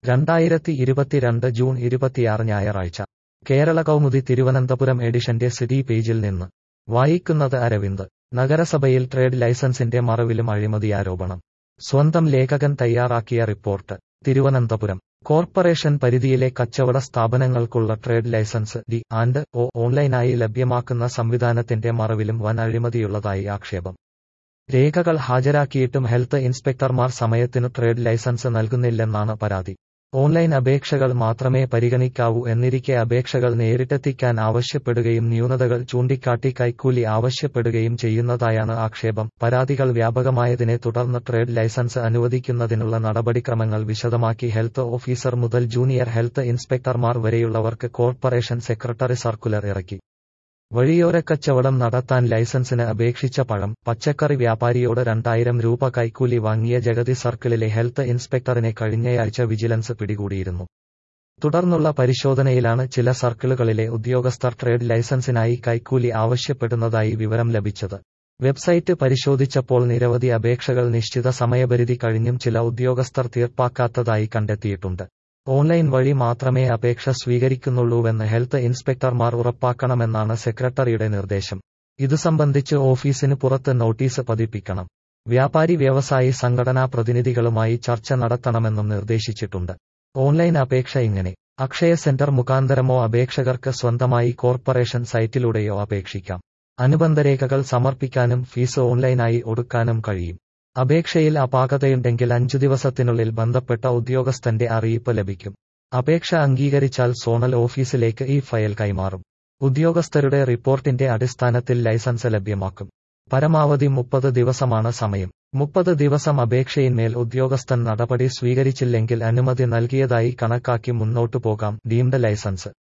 രണ്ടായിരത്തി ഇരുപത്തിരണ്ട് ജൂൺ ഇരുപത്തിയാറ് ഞായറാഴ്ച കേരള കൗമുദി തിരുവനന്തപുരം എഡിഷന്റെ സിറ്റി പേജിൽ നിന്ന് വായിക്കുന്നത് അരവിന്ദ് നഗരസഭയിൽ ട്രേഡ് ലൈസൻസിന്റെ മറവിലും അഴിമതിയാരോപണം സ്വന്തം ലേഖകൻ തയ്യാറാക്കിയ റിപ്പോർട്ട് തിരുവനന്തപുരം കോർപ്പറേഷൻ പരിധിയിലെ കച്ചവട സ്ഥാപനങ്ങൾക്കുള്ള trade licence D and O ഓൺലൈനായി ലഭ്യമാക്കുന്ന സംവിധാനത്തിന്റെ മറവിലും വൻ അഴിമതിയുള്ളതായി ആക്ഷേപം രേഖകൾ ഹാജരാക്കിയിട്ടും ഹെൽത്ത് ഇൻസ്പെക്ടർമാർ സമയത്തിനു ട്രേഡ് ലൈസൻസ് നൽകുന്നില്ലെന്നാണ് പരാതി ഓൺലൈൻ അപേക്ഷകൾ മാത്രമേ പരിഗണിക്കാവൂ എന്നിരിക്കെ അപേക്ഷകൾ നേരിട്ടെത്തിക്കാൻ ആവശ്യപ്പെടുകയും ന്യൂനതകൾ ചൂണ്ടിക്കാട്ടി കൈക്കൂലി ആവശ്യപ്പെടുകയും ചെയ്യുന്നതായാണ് ആക്ഷേപം പരാതികൾ വ്യാപകമായതിനെ തുടർന്ന് ട്രേഡ് ലൈസൻസ് അനുവദിക്കുന്നതിനുള്ള നടപടിക്രമങ്ങൾ വിശദമാക്കി ഹെൽത്ത് ഓഫീസർ മുതൽ ജൂനിയർ ഹെൽത്ത് ഇൻസ്പെക്ടർമാർ വരെയുള്ളവർക്ക് കോർപ്പറേഷൻ സെക്രട്ടറി സർക്കുലർ ഇറക്കി വഴിയോരക്കച്ചവടം നടത്താൻ ലൈസൻസിന് അപേക്ഷിച്ച പഴം പച്ചക്കറി വ്യാപാരിയോട് രണ്ടായിരം രൂപ കൈക്കൂലി വാങ്ങിയ ജഗതി സർക്കിളിലെ ഹെൽത്ത് ഇൻസ്പെക്ടറിനെ കഴിഞ്ഞയാഴ്ച വിജിലൻസ് പിടികൂടിയിരുന്നു തുടർന്നുള്ള പരിശോധനയിലാണ് ചില സർക്കിളുകളിലെ ഉദ്യോഗസ്ഥർ ട്രേഡ് ലൈസൻസിനായി കൈക്കൂലി ആവശ്യപ്പെടുന്നതായി വിവരം ലഭിച്ചത് വെബ്സൈറ്റ് പരിശോധിച്ചപ്പോൾ നിരവധി അപേക്ഷകൾ നിശ്ചിത സമയപരിധി കഴിഞ്ഞും ചില ഉദ്യോഗസ്ഥർ തീർപ്പാക്കാത്തതായി കണ്ടെത്തിയിട്ടുണ്ട് ഓൺലൈൻ വഴി മാത്രമേ അപേക്ഷ സ്വീകരിക്കുന്നുള്ളൂവെന്ന് ഹെൽത്ത് ഇൻസ്പെക്ടർമാർ ഉറപ്പാക്കണമെന്നാണ് സെക്രട്ടറിയുടെ നിർദ്ദേശം ഇതു സംബന്ധിച്ച് ഓഫീസിന് പുറത്ത് നോട്ടീസ് പതിപ്പിക്കണം വ്യാപാരി വ്യവസായി സംഘടനാ പ്രതിനിധികളുമായി ചർച്ച നടത്തണമെന്നും നിർദ്ദേശിച്ചിട്ടുണ്ട് ഓൺലൈൻ അപേക്ഷ ഇങ്ങനെ അക്ഷയ സെന്റർ മുഖാന്തരമോ അപേക്ഷകർക്ക് സ്വന്തമായി കോർപ്പറേഷൻ സൈറ്റിലൂടെയോ അപേക്ഷിക്കാം അനുബന്ധ രേഖകൾ സമർപ്പിക്കാനും ഫീസ് ഓൺലൈനായി ഒടുക്കാനും കഴിയും അപേക്ഷയിൽ അപാകതയുണ്ടെങ്കിൽ അഞ്ചു ദിവസത്തിനുള്ളിൽ ബന്ധപ്പെട്ട ഉദ്യോഗസ്ഥന്റെ അറിയിപ്പ് ലഭിക്കും അപേക്ഷ അംഗീകരിച്ചാൽ സോണൽ ഓഫീസിലേക്ക് ഈ ഫയൽ കൈമാറും ഉദ്യോഗസ്ഥരുടെ റിപ്പോർട്ടിന്റെ അടിസ്ഥാനത്തിൽ ലൈസൻസ് ലഭ്യമാക്കും പരമാവധി മുപ്പത് ദിവസമാണ് സമയം മുപ്പത് ദിവസം അപേക്ഷയിന്മേൽ ഉദ്യോഗസ്ഥൻ നടപടി സ്വീകരിച്ചില്ലെങ്കിൽ അനുമതി നൽകിയതായി കണക്കാക്കി മുന്നോട്ടു പോകാം ഡീംഡ് ലൈസൻസ്